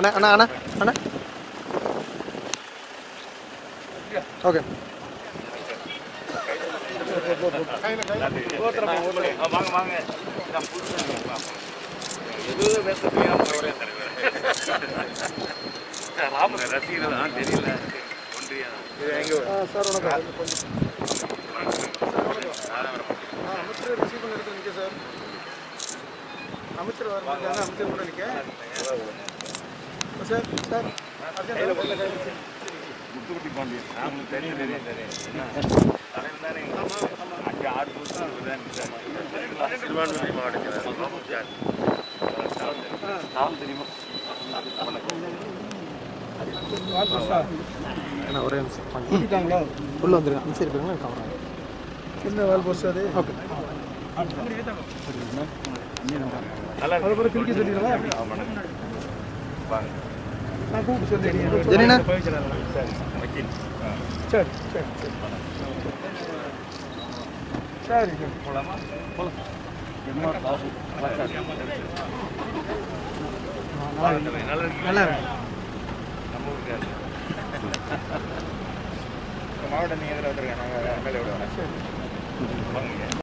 அண்ணா அண்ணா அண்ணா அண்ணா okay வாங்க வாங்க எதுவும் பேசுறதுக்கு ராம ரசிகர்கள் தான் தெரியல ஒன்றியா சார் வணக்கம் அமைச்சர் ரிசீவ் பண்ண இடத்துல நிற்க சார் அமைச்சர் வர அமைச்சர் கூட நிற்க சார் சார் முத்துக்குட்டி பாண்டியன் அவங்களுக்கு தெரியும் தெரியும் தெரியும் தலைவர் தானே அங்கே ஆறு வருஷம் திருவாரூர் மாவட்டத்தில் நாள் தெரியுமா அண்ணா ஒரே நிமிஷம் கூட்டிட்டாங்களா உள்ளே வந்துருங்க அந்த சைடு போயிருங்க கவரம் என்ன வேலை போஸ்ட் அது ஓகே நல்லா அது கூட கிளிக்க சொல்லிடுவா வாங்க நான் கூப்பிட்டு சொல்லிடுறேன் ஜெனினா வக்கீல் சரி சரி சரி சரி போலாமா போலாம் நல்லா இருக்கு நல்லா இருக்கு நம்ம ஊருக்கு மாவட்டம் நீங்கள் எதில் வந்துருக்கேன் நாங்கள் மேலே விடுவோம் வாங்க